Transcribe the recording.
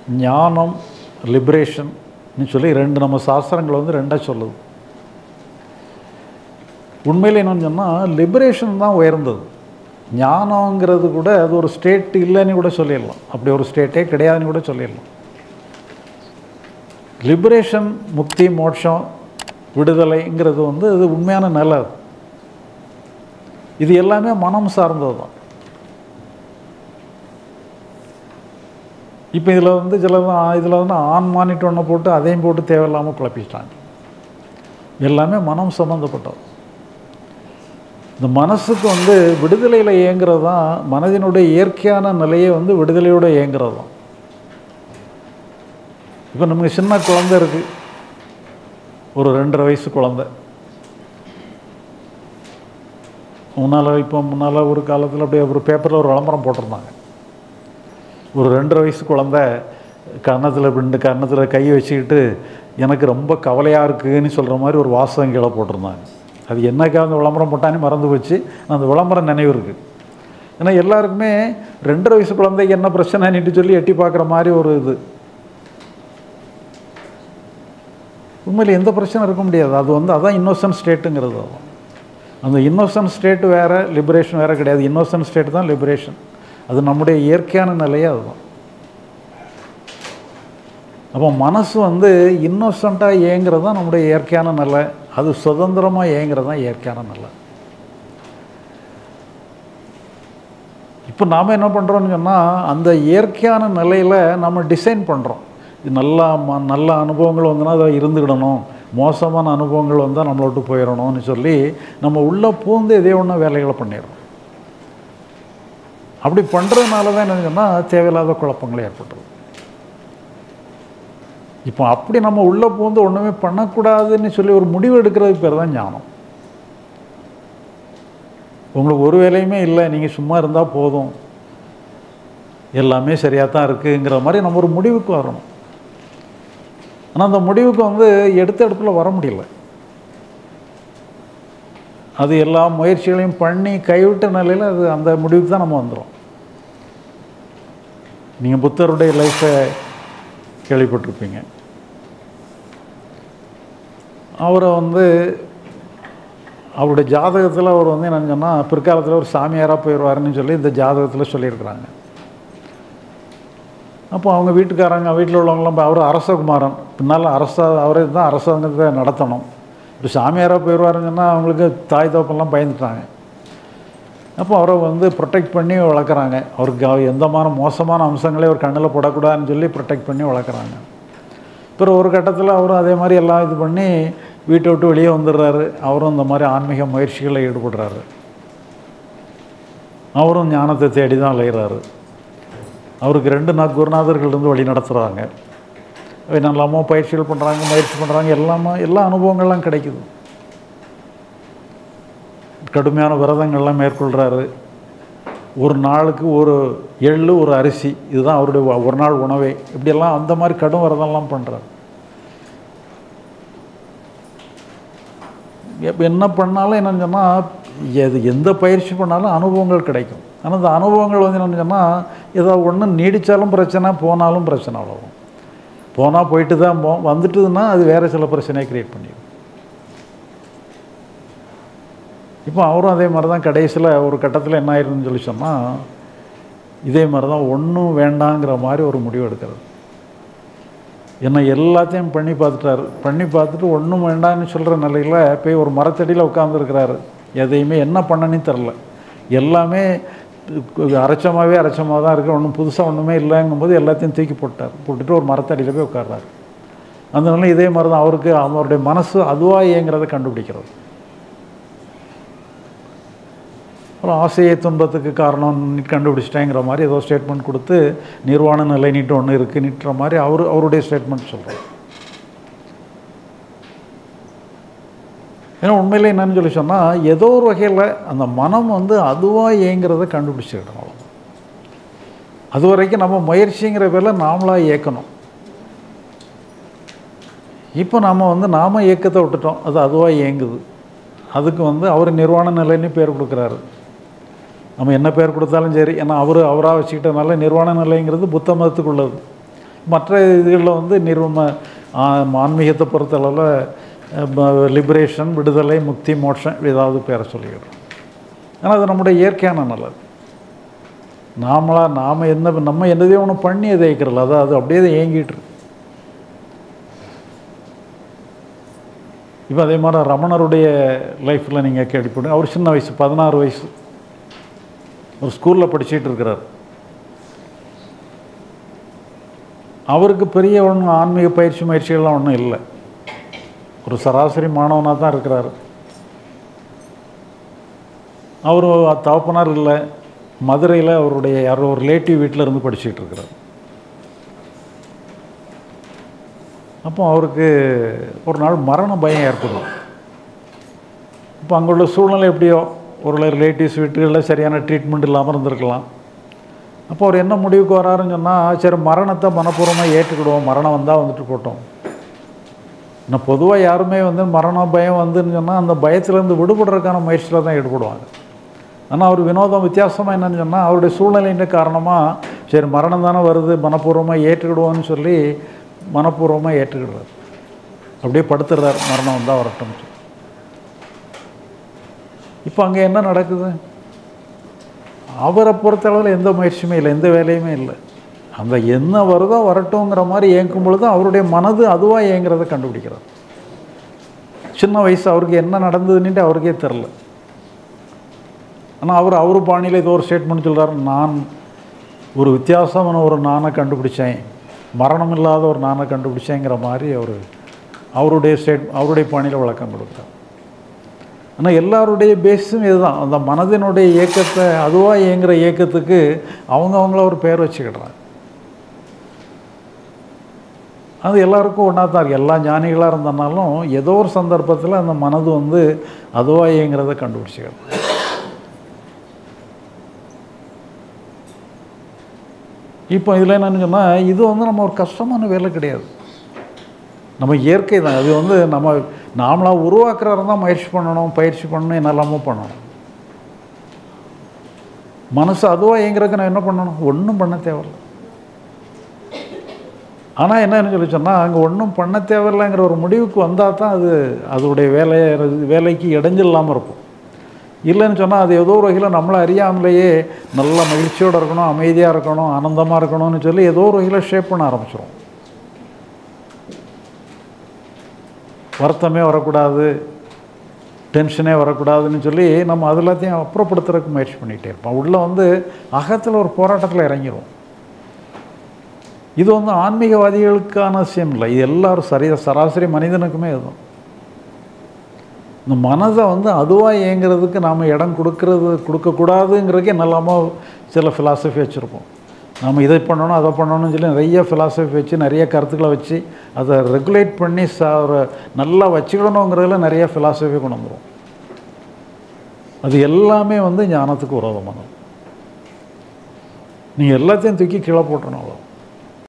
ஞானம் லிபரேஷன் சொல்லி ரெண்டு நம்ம சாஸ்திரங்கள் வந்து ரெண்டாக சொல்லுது உண்மையில் என்னன்னு சொன்னால் லிபரேஷன் தான் உயர்ந்தது ஞானங்கிறது கூட அது ஒரு ஸ்டேட் இல்லைன்னு கூட சொல்லிடலாம் அப்படி ஒரு ஸ்டேட்டே கிடையாதுன்னு கூட சொல்லிடலாம் லிபரேஷன் முக்தி மோட்சம் விடுதலைங்கிறது வந்து அது உண்மையான நிலை அது. இது எல்லாமே மனம் சார்ந்தது தான் இப்போ இதில் வந்து சில இதில் வந்து ஆண் மானிட்டு ஒன்று போட்டு அதையும் போட்டு தேவையில்லாமல் குழப்பிச்சிட்டாங்க எல்லாமே மனம் சம்மந்தப்பட்டது இந்த மனசுக்கு வந்து விடுதலையில் இயங்குறது தான் மனதினுடைய இயற்கையான நிலையே வந்து விடுதலையோடு இயங்குறது தான் இப்போ நமக்கு சின்ன குழந்தை இருக்குது ஒரு ரெண்டரை வயசு குழந்தை முன்னால் இப்போ முன்னால் ஒரு காலத்தில் அப்படியே ஒரு பேப்பரில் ஒரு விளம்பரம் போட்டிருந்தாங்க ஒரு ரெண்டரை வயசு குழந்தை கன்னத்தில் ரெண்டு கன்னத்தில் கை வச்சுக்கிட்டு எனக்கு ரொம்ப கவலையாக இருக்குன்னு சொல்கிற மாதிரி ஒரு வாசகம் கீழே போட்டிருந்தாங்க அது என்னக்கா அந்த விளம்பரம் போட்டானே மறந்து போச்சு அந்த விளம்பரம் நினைவு இருக்குது ஏன்னா எல்லாருக்குமே ரெண்டரை வயசு குழந்தைக்கு என்ன பிரச்சனைன்னுட்டு சொல்லி எட்டி பார்க்குற மாதிரி ஒரு இது உண்மையில் எந்த பிரச்சனை இருக்க முடியாது அது வந்து அதான் இன்னோசன்ட் ஸ்டேட்டுங்கிறது அதான் அந்த இன்னோசன்ட் ஸ்டேட்டு வேறு லிபரேஷன் வேறு கிடையாது இன்னோசன்ட் ஸ்டேட் தான் லிபரேஷன் அது நம்முடைய இயற்கையான நிலையே அதுதான் அப்போ மனசு வந்து இன்னோசண்ட்டாக இயங்குறது தான் நம்முடைய இயற்கையான நிலை அது சுதந்திரமாக இயங்குறது தான் இயற்கையான நிலை இப்போ நாம் என்ன பண்ணுறோம்னு சொன்னால் அந்த இயற்கையான நிலையில் நம்ம டிசைன் பண்ணுறோம் இது நல்லா ம நல்ல அனுபவங்கள் வந்துன்னா அதை இருந்துக்கிடணும் மோசமான அனுபவங்கள் வந்தால் நம்மளை விட்டு போயிடணும்னு சொல்லி நம்ம உள்ளே பூந்து எதே ஒன்று வேலைகளை பண்ணிடுறோம் அப்படி பண்ணுறதுனால தான் என்ன சொன்னால் தேவையில்லாத குழப்பங்கள் ஏற்பட்டுருது இப்போ அப்படி நம்ம உள்ளே பூந்து ஒன்றுமே பண்ணக்கூடாதுன்னு சொல்லி ஒரு முடிவு எடுக்கிறதுக்கு பேர் தான் ஞானம் உங்களுக்கு ஒரு வேலையுமே இல்லை நீங்கள் சும்மா இருந்தால் போதும் எல்லாமே சரியாக தான் இருக்குங்கிற மாதிரி நம்ம ஒரு முடிவுக்கு வரணும் ஆனால் அந்த முடிவுக்கு வந்து எடுத்த இடத்துல வர முடியல அது எல்லா முயற்சிகளையும் பண்ணி கைவிட்ட நிலையில் அது அந்த முடிவுக்கு தான் நம்ம வந்துடும் நீங்கள் புத்தருடைய லைஃப்பை கேள்விப்பட்டிருப்பீங்க அவரை வந்து அவருடைய ஜாதகத்தில் அவர் வந்து என்னன்னு சொன்னால் பிற்காலத்தில் ஒரு சாமியாராக போயிடுவாருன்னு சொல்லி இந்த ஜாதகத்தில் சொல்லியிருக்கிறாங்க அப்போ அவங்க வீட்டுக்காரங்க வீட்டில் உள்ளவங்களாம் அவர் அரசகுமாரன் பின்னால் அரச அவரே தான் அரசாங்கத்தை நடத்தணும் இப்போ சாமியாராக போயிடுவாருன்னு சொன்னால் அவங்களுக்கு தாய் தோப்பெல்லாம் பயந்துட்டாங்க அப்போ அவரை வந்து ப்ரொடெக்ட் பண்ணி வளர்க்குறாங்க அவருக்கு அவ- எந்தமான மோசமான அம்சங்களே அவர் கண்ணில் போடக்கூடாதுன்னு சொல்லி ப்ரொடெக்ட் பண்ணி வளர்க்குறாங்க அப்புறம் ஒரு கட்டத்தில் அவரும் அதே மாதிரி எல்லாம் இது பண்ணி வீட்டை விட்டு வெளியே வந்துடுறாரு அவரும் இந்த மாதிரி ஆன்மீக முயற்சிகளில் ஈடுபடுறாரு அவரும் ஞானத்தை தேடி தான் அலைகிறாரு அவருக்கு ரெண்டு நா குருநாதர்கள் இருந்து வழி நடத்துகிறாங்க என்னெல்லாமோ பயிற்சிகள் பண்ணுறாங்க முயற்சி பண்ணுறாங்க எல்லாமே எல்லா அனுபவங்கள்லாம் கிடைக்குது கடுமையான விரதங்கள்லாம் மேற்கொள்கிறாரு ஒரு நாளுக்கு ஒரு எள்ளு ஒரு அரிசி இதுதான் அவருடைய ஒ- ஒரு நாள் உணவே இப்படியெல்லாம் அந்த மாதிரி கடும் விரதம்லாம் பண்ணுறாரு எப்ப என்ன பண்ணாலும் என்னன்னு சொன்னால் எது எந்த பயிற்சி பண்ணாலும் அனுபவங்கள் கிடைக்கும் ஆனால் அந்த அனுபவங்கள் வந்து என்னன்னு சொன்னால் ஏதோ ஒன்று நீடித்தாலும் பிரச்சனை போனாலும் பிரச்சனை அவ்வளோ போனால் போயிட்டு தான் போ வந்துட்டுதுன்னா அது வேறு சில பிரச்சனையை க்ரியேட் பண்ணிடும் இப்போ அவரும் அதே மாதிரி தான் கடைசியில் ஒரு கட்டத்தில் என்ன ஆயிருதுன்னு சொல்லி சொன்னால் இதே மாதிரி தான் ஒன்றும் வேண்டாங்கிற மாதிரி ஒரு முடிவு எடுக்கிறது என்ன எல்லாத்தையும் பண்ணி பார்த்துட்டாரு பண்ணி பார்த்துட்டு ஒன்றும் வேண்டாம்னு சொல்கிற நிலையில் போய் ஒரு மரத்தடியில் உட்காந்துருக்கிறாரு எதையுமே என்ன பண்ணனே தெரில எல்லாமே அரைச்சமாகவே அரைச்சமாக தான் இருக்குது ஒன்றும் புதுசாக ஒன்றுமே இல்லைங்கும்போது எல்லாத்தையும் தூக்கி போட்டார் போட்டுட்டு ஒரு மரத்தடியில் போய் உட்கார்றாரு அதனால இதே மாதிரி தான் அவருக்கு அவருடைய மனசு அதுவாக இயங்கிறத கண்டுபிடிக்கிறது அப்புறம் ஆசையை துன்பத்துக்கு காரணம் நீ கண்டுபிடிச்சிட்டேங்கிற மாதிரி ஏதோ ஸ்டேட்மெண்ட் கொடுத்து நிர்வாண நிலை நீட்டு ஒன்று இருக்குது நீட்டுற மாதிரி அவர் அவருடைய ஸ்டேட்மெண்ட் சொல்கிறார் ஏன்னா உண்மையிலே என்னன்னு சொல்லி சொன்னால் ஏதோ ஒரு வகையில் அந்த மனம் வந்து அதுவாக இயங்கிறத கண்டுபிடிச்சிக்கிட்டோம் அவ்வளவுதான். அது வரைக்கும் நம்ம முயற்சிங்கிற பேரில் நாமளாக இயக்கணும் இப்போ நாம் வந்து நாம இயக்கத்தை விட்டுட்டோம் அது அதுவாக இயங்குது அதுக்கு வந்து அவர் நிர்வாண நிலைன்னு பேர் கொடுக்குறாரு நம்ம என்ன பேர் கொடுத்தாலும் சரி ஏன்னா அவர் அவராக வச்சுக்கிட்டனால நிர்வாண நிலைங்கிறது புத்த மதத்துக்கு உள்ளது மற்ற இதுகளில் வந்து நிர்வம ஆ- ஆன்மீகத்தை பொறுத்தளவில் லிபரேஷன் விடுதலை முக்தி மோட்சம் ஏதாவது பேரை சொல்லிக்கிறோம் ஆனால் அது நம்முடைய இயற்கையான நல்லது நாமளா நாம் என்ன நம்ம என்னதையும் ஒன்று பண்ணி அதை இயக்கிறல அது அது அப்படியே தான் இயங்கிட்டு இருக்கு இப்போ அதே மாதிரி ரமணருடைய லைஃப்பில் நீங்கள் கேள்விப்படுங்க அவர் சின்ன வயசு பதினாறு வயசு ஒரு ஸ்கூலில் படிச்சிட்டு இருக்கிறார் அவருக்கு பெரிய ஒன்றும் ஆன்மீக பயிற்சி முயற்சிகள்லாம் ஒன்றும் இல்லை ஒரு சராசரி மாணவனாக தான் இருக்கிறார் அவர் தகப்பனார் இல்லை மதுரையில் அவருடைய யாரோ ஒரு ரிலேட்டிவ் வீட்டில் இருந்து படிச்சுட்டு இருக்கிறார் அப்போ அவருக்கு ஒரு நாள் மரண பயம் ஏற்படும் இப்போ அங்குள்ள சூழ்நிலை எப்படியோ ஒரு ரிலேட்டிவ்ஸ் வீட்டுகளில் சரியான ட்ரீட்மெண்ட் இல்லாமல் இருந்திருக்கலாம் அப்போ அவர் என்ன முடிவுக்கு வராருன்னு சொன்னால் சரி மரணத்தை மனப்பூர்வமாக ஏற்றுக்கிடுவோம் மரணம் வந்தால் வந்துட்டு போட்டோம் ஆனால் பொதுவாக யாருமே வந்து மரண பயம் வந்துன்னு சொன்னால் அந்த பயத்திலேருந்து விடுபடுறதுக்கான முயற்சியில் தான் ஈடுபடுவாங்க ஆனால் அவர் வினோதம் வித்தியாசமாக என்னன்னு சொன்னால் அவருடைய சூழ்நிலையின் காரணமாக சரி மரணம் தானே வருது மனப்பூர்வமாக ஏற்றுக்கிடுவோன்னு சொல்லி மனப்பூர்வமாக ஏற்றுக்கிடுறார் அப்படியே படுத்துடுறார் மரணம் வந்தால் வரட்டும் இப்போ அங்கே என்ன நடக்குது அவரை பொறுத்தளவில் எந்த முயற்சியுமே இல்லை எந்த வேலையுமே இல்லை அந்த என்ன வருதோ வரட்டுங்கிற மாதிரி இயங்கும் பொழுது அவருடைய மனது அதுவாக இயங்குறதை கண்டுபிடிக்கிறார் சின்ன வயசு அவருக்கு என்ன நடந்ததுன்னுட்டு அவருக்கே தெரில ஆனால் அவர் அவர் பாணியில் ஏதோ ஒரு ஸ்டேட்மெண்ட் சொல்கிறார் நான் ஒரு வித்தியாசமான ஒரு நானை கண்டுபிடிச்சேன் மரணம் இல்லாத ஒரு நானை கண்டுபிடிச்சேங்கிற மாதிரி அவர் அவருடைய ஸ்டேட் அவருடைய பாணியில் விளக்கம் கொடுக்குறார் ஆனால் எல்லாருடைய பேஸும் இதுதான் அந்த மனதினுடைய இயக்கத்தை அதுவாக இயங்குகிற இயக்கத்துக்கு அவங்க அவங்கள ஒரு பேர் வச்சுக்கிடுறாங்க அது எல்லாருக்கும் ஒன்றா தான் இருக்குது எல்லா ஞானிகளாக இருந்தனாலும் ஏதோ ஒரு சந்தர்ப்பத்தில் அந்த மனது வந்து அதுவாக இயங்குறத கண்டுபிடிச்சிக்கிறது இப்போ இதில் என்னன்னு சொன்னால் இது வந்து நம்ம ஒரு கஷ்டமான வேலை கிடையாது நம்ம இயற்கை தான் அது வந்து நம்ம நாமளாக உருவாக்குறத தான் முயற்சி பண்ணணும் பயிற்சி பண்ணணும் என்னெல்லாமோ பண்ணணும் மனசு அதுவாக இயங்குறதுக்கு நான் என்ன பண்ணணும் ஒன்றும் பண்ண தேவையில்ல ஆனால் என்னன்னு சொல்லி சொன்னால் அங்கே ஒன்றும் பண்ண தேவையில்லைங்கிற ஒரு முடிவுக்கு வந்தால் தான் அது அதோடைய வேலையை வேலைக்கு இடைஞ்சல் இல்லாமல் இருக்கும் இல்லைன்னு சொன்னால் அது ஏதோ ஒரு வகையில் நம்மளை அறியாமலேயே நல்ல மகிழ்ச்சியோடு இருக்கணும் அமைதியாக இருக்கணும் ஆனந்தமாக இருக்கணும்னு சொல்லி ஏதோ ஒரு வகையில் ஷேப் பண்ண ஆரம்பிச்சிடும் வருத்தமே வரக்கூடாது டென்ஷனே வரக்கூடாதுன்னு சொல்லி நம்ம அது எல்லாத்தையும் அப்புறப்படுத்துறதுக்கு முயற்சி பண்ணிகிட்டே இருப்போம் உள்ளே வந்து அகத்தில் ஒரு போராட்டத்தில் இறங்கிரும் இது வந்து ஆன்மீகவாதிகளுக்கான விஷயம் இல்லை இது எல்லாரும் சரி சராசரி மனிதனுக்குமே இதுதான் இந்த மனதை வந்து அதுவாக இயங்குறதுக்கு நாம் இடம் கொடுக்கறது கொடுக்கக்கூடாதுங்கிறதுக்கே நல்லாமல் சில ஃபிலாசபி வச்சுருப்போம் நம்ம இதை பண்ணணும் அதை பண்ணணும்னு சொல்லி நிறைய ஃபிலாசபி வச்சு நிறைய கருத்துக்களை வச்சு அதை ரெகுலேட் பண்ணி ச ஒரு நல்லா வச்சுக்கணுங்கிறதுல நிறைய ஃபிலாசபி கொண்டு வந்துடும் அது எல்லாமே வந்து ஞானத்துக்கு விரோதமானது நீங்கள் எல்லாத்தையும் தூக்கி கீழே போட்டணும் அவ்வளோ